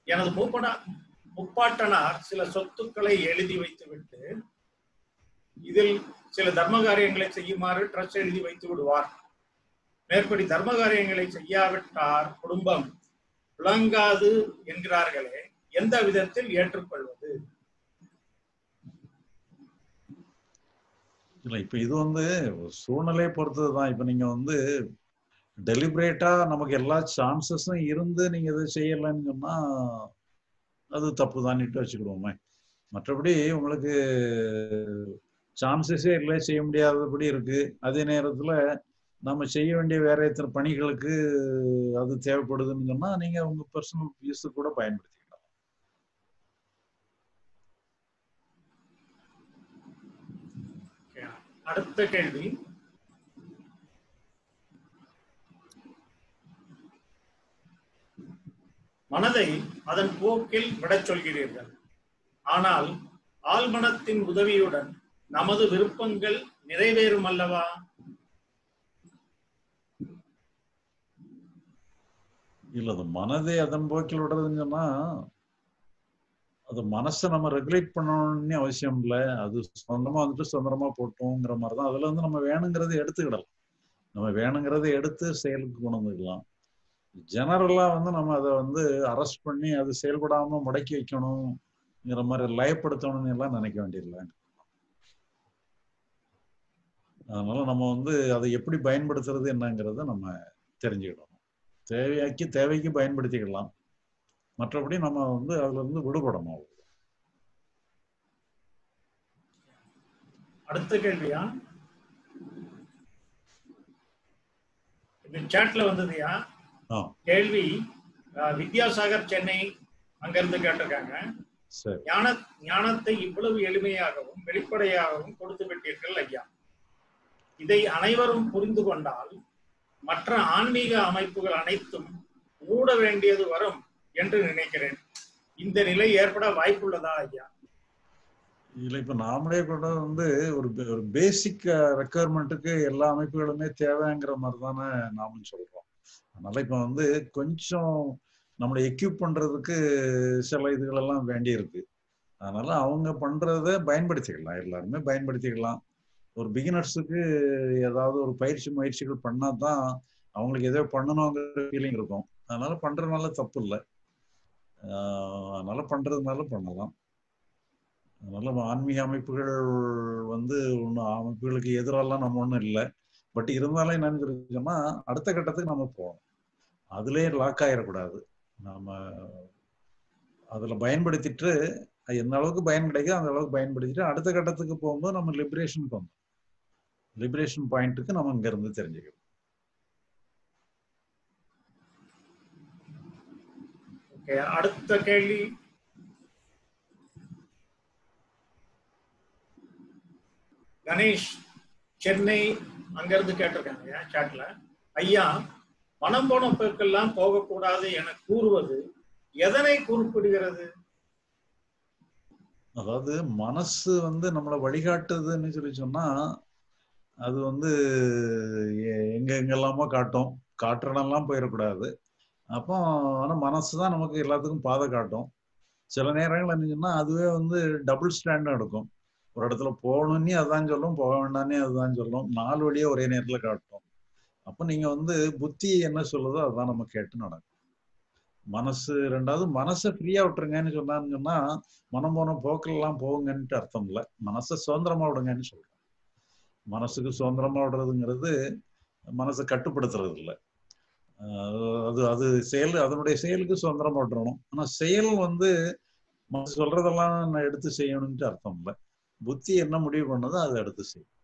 எனது மூப்பனா முப்பாட்டனார் சில சொத்துக்களை எழுதி வைத்துவிட்டு இதில் சில தர்ம காரியங்களை செய்யுமாறு ட்ரஸ்ட் எழுதி வைத்து விடுவார் மேற்படி தர்ம காரியங்களை செய்யாவிட்டார் குடும்பம் விளங்காது என்கிறார்களே எந்த விதத்தில் ஏற்றுக்கொள்வது இல்ல இப்ப இது வந்து ஒரு சூழ்நிலையை பொறுத்தது தான் இப்ப நீங்க வந்து டெலிபரேட்டா நமக்கு எல்லா சான்சஸும் இருந்து நீங்க இதை செய்யலைன்னு சொன்னா அது தப்பு தான்ட்டு வச்சுக்கிடுவோமே மற்றபடி உங்களுக்கு சான்சஸே இல்லை செய்ய முடியாதபடி இருக்கு அதே நேரத்துல நம்ம செய்ய வேண்டிய வேற எத்தனை பணிகளுக்கு அது தேவைப்படுதுன்னு சொன்னா நீங்க உங்க பர்சனல் யூஸுக்கு கூட பயன்படுத்திக்கலாம் அடுத்த கேள்வி மனதை அதன் போக்கில் விடச் சொல்கிறீர்கள் ஆனால் ஆழ்மனத்தின் உதவியுடன் நமது விருப்பங்கள் நிறைவேறும் அல்லவா இல்ல அது மனதை அதன் போக்கில் விடுறதுன்னு சொன்னா அது மனசை நம்ம ரெகுலேட் பண்ணணும்னு அவசியம் இல்லை அது சொந்தமா வந்துட்டு சுதந்திரமா போட்டோங்கிற மாதிரி தான் அதுல வந்து நம்ம வேணுங்கிறத எடுத்துக்கிடலாம் நம்ம வேணுங்கிறத எடுத்து செயலுக்கு கொண்டு வந்துக்கலாம் ஜெனரலா வந்து நம்ம அதை வந்து அரெஸ்ட் பண்ணி அது செயல்படாம முடக்கி வைக்கணுங்கிற மாதிரி லயப்படுத்தணும்னு எல்லாம் நினைக்க வேண்டியதில்லை அதனால நம்ம வந்து அதை எப்படி பயன்படுத்துறது என்னங்கிறத நம்ம தெரிஞ்சுக்கிடணும் தேவையாக்கி தேவைக்கு பயன்படுத்திக்கலாம் மற்றபடி நம்ம வந்து அதுல இருந்து விடுபடணும் அவ்வளவு. அடுத்த கேள்வியா இது சாட்ல வந்ததுயா ஆ கேள்வி அஹ், வித்யாசாகர் சென்னை அங்கிருந்து கேட்டிருக்காங்க சரி ஞான ஞானத்தை இவ்வளவு எளிமையாகவும் வெளிப்படையாகவும் கொடுத்து விட்டீர்கள் ஐயா இதை அனைவரும் புரிந்து கொண்டால் மற்ற ஆன்மீக அமைப்புகள் அனைத்தும் மூட வேண்டியது வரும் என்று நினைக்கிறேன் இந்த நிலை ஏற்பட வாய்ப்புள்ளதா ஐயா இல்ல இப்ப நாமளே கூட வந்து ஒரு பே- ஒரு பேசிக் ரெக்குயர்மெண்ட்டுக்கு எல்லா அமைப்புகளுமே தேவைங்கிற மாதிரி தானே நாமும் சொல்றோம் அதனால இப்ப வந்து கொஞ்சம் நம்மளை எக்யூப் பண்றதுக்கு சில இதுகள் எல்லாம் வேண்டி இருக்கு அதனால அவங்க பண்றத பயன்படுத்திக்கலாம் எல்லாருமே பயன்படுத்திக்கலாம் ஒரு பிகினர்ஸுக்கு ஏதாவது ஒரு பயிற்சி முயற்சிகள் பண்ணா தான் அவங்களுக்கு ஏதோ பண்ணணுங்கிற ஃபீலிங் இருக்கும் அதனால பண்றதுனால தப்பு இல்லை அதனால பண்றதுனால பண்ணலாம் அதனால நம்ம ஆன்மீக அமைப்புகள் வந்து ஒன்றும் அமைப்புகளுக்கு எதிரெல்லாம் நம்ம ஒன்றும் இல்லை பட் இருந்தாலும் என்னன்னு தெரிஞ்சோம்னா அடுத்த கட்டத்துக்கு நம்ம போகணும் அதுலயே லாக் ஆயிடக்கூடாது நாம அதுல பயன்படுத்திட்டு அது எந்த அளவுக்கு பயன் கிடைக்குதோ அந்த அளவுக்கு பயன்படுத்திட்டு அடுத்த கட்டத்துக்கு போகும்போது நம்ம லிபரேஷனுக்கு வந்தோம் லிபரேஷன் பாயிண்ட்டுக்கு நம்ம இங்க இருந்து தெரிஞ்சுக்கணும் ஓகே அடுத்த கேள்வி கணேஷ் சென்னை அங்கிருந்து கேட்டிருக்காங்க சாட்ல ஐயா மனம் போன போக்கெல்லாம் போகக்கூடாது என கூறுவது எதனை குறிப்பிடுகிறது அதாவது மனசு வந்து நம்மளை வழிகாட்டுதுன்னு சொல்லி சொன்னா அது வந்து எ- எங்க எங்கெல்லாமோ காட்டும் காட்டுறனெல்லாம் போயிடக்கூடாது அப்போ ஆனா மனசு தான் நமக்கு எல்லாத்துக்கும் பாதை காட்டும் சில நேரங்கள் என்னச்சுன்னா அதுவே வந்து டபுள் ஸ்டாண்டர்ட் எடுக்கும் ஒரு இடத்துல போகணும்னே அதான் சொல்லும் போக வேண்டாம்னே அதுதான் சொல்லும் நாலு வழியே ஒரே நேரத்துல காட்டும் அப்போ நீங்க வந்து புத்தி என்ன சொல்லுதோ அதான் நம்ம கேட்டு நடக்கும் மனசு ரெண்டாவது மனசை ஃப்ரீயா விட்டுருங்கன்னு சொன்னான்னு சொன்னா மனம் போன போக்கில் எல்லாம் போகுங்கன்ட்டு அர்த்தம் இல்லை மனசை சுதந்திரமா விடுங்கன்னு சொல்றேன் மனசுக்கு சுதந்திரமா விடுறதுங்கிறது மனசை கட்டுப்படுத்துறது இல்லை ஆஹ் அது அது செயல் அதனுடைய செயலுக்கு சுதந்திரமா விட்டுறணும் ஆனா செயல் வந்து மனசு சொல்றதெல்லாம் நான் எடுத்து செய்யணும்ட்டு அர்த்தம் இல்லை புத்தி என்ன முடிவு பண்ணதோ அதை எடுத்து செய்யும்